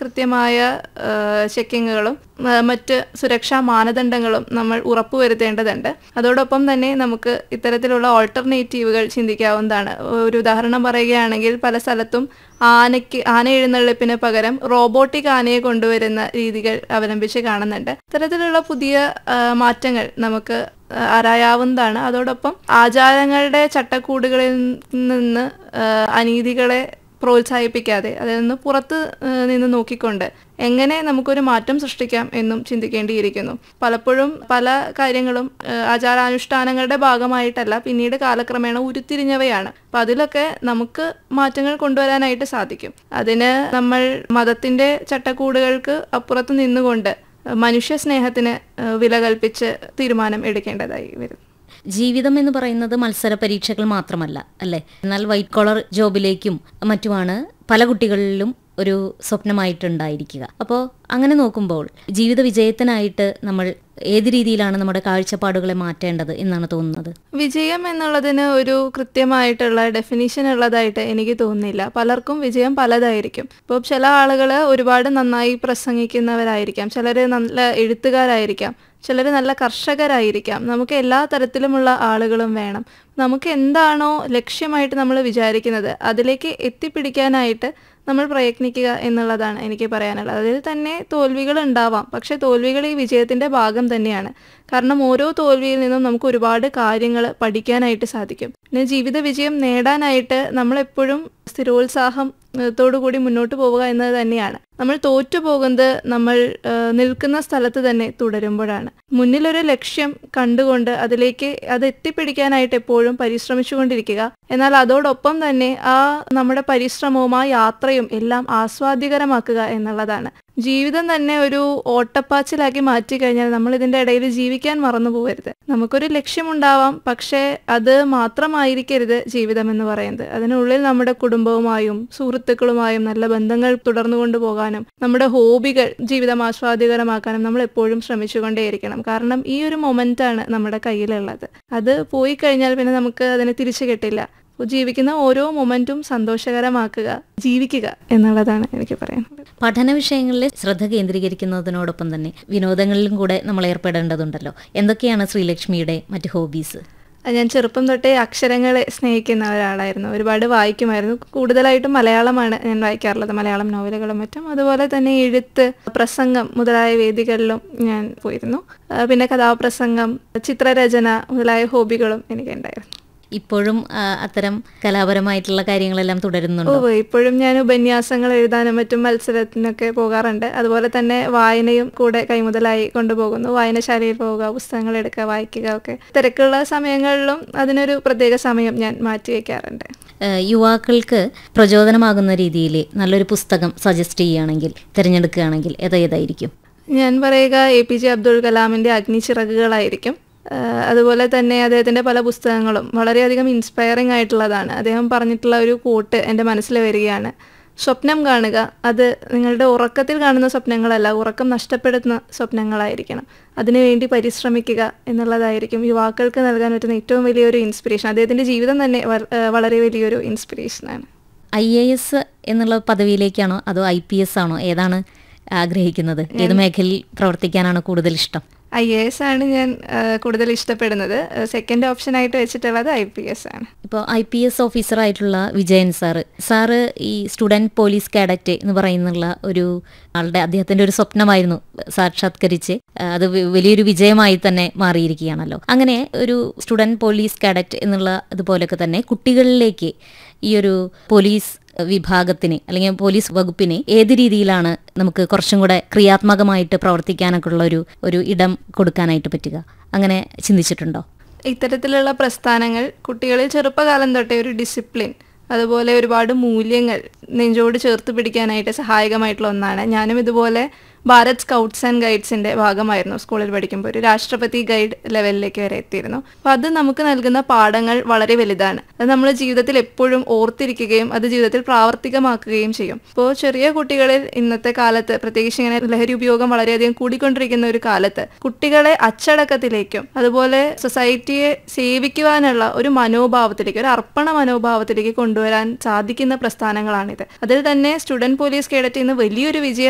കൃത്യമായ ചെക്കിങ്ങുകളും മറ്റ് സുരക്ഷാ മാനദണ്ഡങ്ങളും നമ്മൾ ഉറപ്പുവരുത്തേണ്ടതുണ്ട് അതോടൊപ്പം തന്നെ നമുക്ക് ഇത്തരത്തിലുള്ള ഓൾട്ടർനേറ്റീവുകൾ ചിന്തിക്കാവുന്നതാണ് ഒരു ഉദാഹരണം പറയുകയാണെങ്കിൽ പല സ്ഥലത്തും ആനയ്ക്ക് ആന എഴുന്നള്ളിപ്പിന് പകരം റോബോട്ടിക് ആനയെ കൊണ്ടുവരുന്ന രീതികൾ അവലംബിച്ച് കാണുന്നുണ്ട് ഇത്തരത്തിലുള്ള പുതിയ ആ, മാറ്റങ്ങൾ നമുക്ക് ആ, ആരായാവുന്നതാണ് അതോടൊപ്പം ആചാരങ്ങളുടെ ചട്ടക്കൂടുകളിൽ നിന്ന് ആ, അനീതികളെ പ്രോത്സാഹിപ്പിക്കാതെ അതിൽ നിന്ന് പുറത്ത് ആ, നിന്ന് നോക്കിക്കൊണ്ട് എങ്ങനെ നമുക്കൊരു മാറ്റം സൃഷ്ടിക്കാം എന്നും ചിന്തിക്കേണ്ടിയിരിക്കുന്നു പലപ്പോഴും പല കാര്യങ്ങളും ആ, ആചാരാനുഷ്ഠാനങ്ങളുടെ ഭാഗമായിട്ടല്ല പിന്നീട് കാലക്രമേണ ഉരുത്തിരിഞ്ഞവയാണ് അപ്പം അതിലൊക്കെ നമുക്ക് മാറ്റങ്ങൾ കൊണ്ടുവരാനായിട്ട് സാധിക്കും അതിന് നമ്മൾ മതത്തിന്റെ ചട്ടക്കൂടുകൾക്ക് അപ്പുറത്ത് നിന്നുകൊണ്ട് മനുഷ്യ സ്നേഹത്തിന് ആ, വില കൽപ്പിച്ച് തീരുമാനം എടുക്കേണ്ടതായി വരും ജീവിതം എന്ന് പറയുന്നത് മത്സര പരീക്ഷകൾ മാത്രമല്ല അല്ലേ എന്നാൽ വൈറ്റ് കോളർ ജോബിലേക്കും മറ്റുമാണ് പല കുട്ടികളിലും ഒരു സ്വപ്നമായിട്ടുണ്ടായിരിക്കുക അപ്പോൾ അങ്ങനെ നോക്കുമ്പോൾ ജീവിത വിജയത്തിനായിട്ട് നമ്മൾ ഏത് രീതിയിലാണ് നമ്മുടെ കാഴ്ചപ്പാടുകളെ മാറ്റേണ്ടത് എന്നാണ് തോന്നുന്നത് വിജയം എന്നുള്ളതിന് ഒരു കൃത്യമായിട്ടുള്ള ഡെഫിനിഷൻ ഉള്ളതായിട്ട് എനിക്ക് തോന്നുന്നില്ല പലർക്കും വിജയം പലതായിരിക്കും ഇപ്പോൾ ചില ആളുകൾ ഒരുപാട് നന്നായി പ്രസംഗിക്കുന്നവരായിരിക്കാം ചിലർ നല്ല എഴുത്തുകാരായിരിക്കാം ചിലർ നല്ല കർഷകരായിരിക്കാം നമുക്ക് എല്ലാ തരത്തിലുമുള്ള ആളുകളും വേണം നമുക്ക് എന്താണോ ലക്ഷ്യമായിട്ട് നമ്മൾ വിചാരിക്കുന്നത് അതിലേക്ക് എത്തിപ്പിടിക്കാനായിട്ട് നമ്മൾ പ്രയത്നിക്കുക എന്നുള്ളതാണ് എനിക്ക് പറയാനുള്ളത് അതിൽ തന്നെ തോൽവികൾ ഉണ്ടാവാം പക്ഷെ തോൽവികൾ ഈ വിജയത്തിന്റെ ഭാഗം തന്നെയാണ് കാരണം ഓരോ തോൽവിയിൽ നിന്നും നമുക്ക് ഒരുപാട് കാര്യങ്ങൾ പഠിക്കാനായിട്ട് സാധിക്കും പിന്നെ ജീവിത വിജയം നേടാനായിട്ട് നമ്മളെപ്പോഴും സ്ഥിരോത്സാഹം ത്തോടുകൂടി മുന്നോട്ട് പോവുക എന്നത് തന്നെയാണ് നമ്മൾ തോറ്റു പോകുന്നത് നമ്മൾ ആ, നിൽക്കുന്ന സ്ഥലത്ത് തന്നെ തുടരുമ്പോഴാണ് മുന്നിലൊരു ലക്ഷ്യം കണ്ടുകൊണ്ട് അതിലേക്ക് അത് എത്തിപ്പിടിക്കാനായിട്ട് എപ്പോഴും പരിശ്രമിച്ചുകൊണ്ടിരിക്കുക എന്നാൽ അതോടൊപ്പം തന്നെ ആ നമ്മുടെ പരിശ്രമവും ആ യാത്രയും എല്ലാം ആസ്വാദ്യകരമാക്കുക എന്നുള്ളതാണ് ജീവിതം തന്നെ ഒരു ഓട്ടപ്പാച്ചിലാക്കി മാറ്റി കഴിഞ്ഞാൽ നമ്മൾ ഇതിന്റെ ഇടയിൽ ജീവിക്കാൻ മറന്നു പോകരുത് നമുക്കൊരു ലക്ഷ്യമുണ്ടാവാം പക്ഷേ അത് മാത്രമായിരിക്കരുത് ജീവിതം എന്ന് പറയുന്നത് അതിനുള്ളിൽ നമ്മുടെ കുടുംബവുമായും സുഹൃത്തുക്കളുമായും നല്ല ബന്ധങ്ങൾ തുടർന്നു കൊണ്ടുപോകാനും നമ്മുടെ ഹോബികൾ ജീവിതം ആസ്വാദ്യകരമാക്കാനും നമ്മൾ എപ്പോഴും ശ്രമിച്ചുകൊണ്ടേയിരിക്കണം കാരണം ഈ ഒരു മൊമെന്റ് ആണ് നമ്മുടെ കയ്യിലുള്ളത് അത് പോയി കഴിഞ്ഞാൽ പിന്നെ നമുക്ക് അതിനെ തിരിച്ചു കിട്ടില്ല അപ്പോൾ ജീവിക്കുന്ന ഓരോ മൊമെന്റും സന്തോഷകരമാക്കുക ജീവിക്കുക എന്നുള്ളതാണ് എനിക്ക് പറയാനുള്ളത് പഠന വിഷയങ്ങളിൽ ശ്രദ്ധ കേന്ദ്രീകരിക്കുന്നതിനോടൊപ്പം തന്നെ വിനോദങ്ങളിലും കൂടെ നമ്മൾ ഏർപ്പെടേണ്ടതുണ്ടല്ലോ എന്തൊക്കെയാണ് ശ്രീലക്ഷ്മിയുടെ മറ്റ് ഹോബീസ് ഞാൻ ചെറുപ്പം തൊട്ടേ അക്ഷരങ്ങളെ സ്നേഹിക്കുന്ന ഒരാളായിരുന്നു ഒരുപാട് വായിക്കുമായിരുന്നു കൂടുതലായിട്ടും മലയാളമാണ് ഞാൻ വായിക്കാറുള്ളത് മലയാളം നോവലുകളും മറ്റും അതുപോലെ തന്നെ എഴുത്ത് പ്രസംഗം മുതലായ വേദികളിലും ഞാൻ പോയിരുന്നു ആ, പിന്നെ കഥാപ്രസംഗം ചിത്രരചന മുതലായ ഹോബികളും എനിക്കുണ്ടായിരുന്നു ഇപ്പോഴും ആ, അത്തരം കലാപരമായിട്ടുള്ള കാര്യങ്ങളെല്ലാം ഓ തുടരുന്നുണ്ടോ ഇപ്പോഴും ഞാൻ ഉപന്യാസങ്ങൾ എഴുതാനും മറ്റും മത്സരത്തിനൊക്കെ പോകാറുണ്ട് അതുപോലെ തന്നെ വായനയും കൂടെ കൈമുതലായി കൊണ്ടുപോകുന്നു വായനശാലയിൽ പോവുക പുസ്തകങ്ങൾ എടുക്കുക വായിക്കുക ഒക്കെ തിരക്കുള്ള സമയങ്ങളിലും അതിനൊരു പ്രത്യേക സമയം ഞാൻ മാറ്റി വയ്ക്കാറുണ്ട് ഏഹ് യുവാക്കൾക്ക് പ്രചോദനമാകുന്ന രീതിയിൽ നല്ലൊരു പുസ്തകം സജസ്റ്റ് ചെയ്യുകയാണെങ്കിൽ തിരഞ്ഞെടുക്കുകയാണെങ്കിൽ ഏതേതായിരിക്കും ഞാൻ പറയുക എ പി ജെ അബ്ദുൾ കലാമിന്റെ അഗ്നിച്ചിറകുകളായിരിക്കും ആഹ് അതുപോലെ തന്നെ അദ്ദേഹത്തിന്റെ പല പുസ്തകങ്ങളും വളരെയധികം ഇൻസ്പയറിംഗ് ആയിട്ടുള്ളതാണ് അദ്ദേഹം പറഞ്ഞിട്ടുള്ള ഒരു കോട്ട് എൻ്റെ മനസ്സിൽ വരികയാണ് സ്വപ്നം കാണുക അത് നിങ്ങളുടെ ഉറക്കത്തിൽ കാണുന്ന സ്വപ്നങ്ങളല്ല ഉറക്കം നഷ്ടപ്പെടുത്തുന്ന സ്വപ്നങ്ങളായിരിക്കണം അതിനുവേണ്ടി പരിശ്രമിക്കുക എന്നുള്ളതായിരിക്കും യുവാക്കൾക്ക് നൽകാൻ പറ്റുന്ന ഏറ്റവും വലിയൊരു ഇൻസ്പിറേഷൻ അദ്ദേഹത്തിന്റെ ജീവിതം തന്നെ വ- ആഹ് വളരെ വലിയൊരു ഇൻസ്പിറേഷനാണ് ഐ എ എസ് എന്നുള്ള പദവിയിലേക്കാണോ അതോ ഐ പി എസ് ആണോ ഏതാണ് ആഗ്രഹിക്കുന്നത് ഏത് മേഖലയിൽ പ്രവർത്തിക്കാനാണ് കൂടുതൽ ഇഷ്ടം ഐ എ എസ് ആണ് ഞാൻ ആഹ് കൂടുതൽ ഇഷ്ടപ്പെടുന്നത് സെക്കൻഡ് ഓപ്ഷൻ ആയിട്ട് വെച്ചിട്ടുള്ളത് ഐ പി എസ് ആണ് ഇപ്പോൾ ഐ പി എസ് ഓഫീസറായിട്ടുള്ള വിജയൻ സാറ് സാറ് ഈ സ്റ്റുഡൻറ് പോലീസ് കാഡറ്റ് എന്ന് പറയുന്നുള്ള ഒരു ആളുടെ അദ്ദേഹത്തിന്റെ ഒരു സ്വപ്നമായിരുന്നു സാക്ഷാത്കരിച്ച് ആ, അത് വ- വലിയൊരു വിജയമായി തന്നെ മാറിയിരിക്കുകയാണല്ലോ അങ്ങനെ ഒരു സ്റ്റുഡൻറ് പോലീസ് കാഡറ്റ് എന്നുള്ള അതുപോലൊക്കെ തന്നെ കുട്ടികളിലേക്ക് ഈ ഒരു പോലീസ് വിഭാഗത്തിന് അല്ലെങ്കിൽ പോലീസ് വകുപ്പിന് ഏത് രീതിയിലാണ് നമുക്ക് കുറച്ചും കൂടെ ക്രിയാത്മകമായിട്ട് പ്രവർത്തിക്കാനൊക്കെ ഉള്ള ഒരു ഒരു ഇടം കൊടുക്കാനായിട്ട് പറ്റുക അങ്ങനെ ചിന്തിച്ചിട്ടുണ്ടോ ഇത്തരത്തിലുള്ള പ്രസ്ഥാനങ്ങൾ കുട്ടികളിൽ ചെറുപ്പകാലം തൊട്ടേ ഒരു ഡിസിപ്ലിൻ അതുപോലെ ഒരുപാട് മൂല്യങ്ങൾ നെഞ്ചോട് ചേർത്ത് പിടിക്കാനായിട്ട് സഹായകമായിട്ടുള്ള ഒന്നാണ് ഞാനും ഇതുപോലെ ഭാരത് സ്കൗട്ട്സ് ആൻഡ് ഗൈഡ്സിന്റെ ഭാഗമായിരുന്നു സ്കൂളിൽ പഠിക്കുമ്പോൾ ഒരു രാഷ്ട്രപതി ഗൈഡ് ലെവലിലേക്ക് വരെ എത്തിയിരുന്നു അപ്പോൾ അത് നമുക്ക് നൽകുന്ന പാഠങ്ങൾ വളരെ വലുതാണ് അത് നമ്മൾ ജീവിതത്തിൽ എപ്പോഴും ഓർത്തിരിക്കുകയും അത് ജീവിതത്തിൽ പ്രാവർത്തികമാക്കുകയും ചെയ്യും ഇപ്പോൾ ചെറിയ കുട്ടികളിൽ ഇന്നത്തെ കാലത്ത് പ്രത്യേകിച്ച് ഇങ്ങനെ ലഹരി ഉപയോഗം വളരെയധികം കൂടിക്കൊണ്ടിരിക്കുന്ന ഒരു കാലത്ത് കുട്ടികളെ അച്ചടക്കത്തിലേക്കും അതുപോലെ സൊസൈറ്റിയെ സേവിക്കുവാനുള്ള ഒരു മനോഭാവത്തിലേക്ക് ഒരു അർപ്പണ മനോഭാവത്തിലേക്ക് കൊണ്ടുവരാൻ സാധിക്കുന്ന പ്രസ്ഥാനങ്ങളാണിത് അതിൽ തന്നെ സ്റ്റുഡന്റ് പോലീസ് കേഡറ്റ് ഇന്ന് വലിയൊരു വിജയം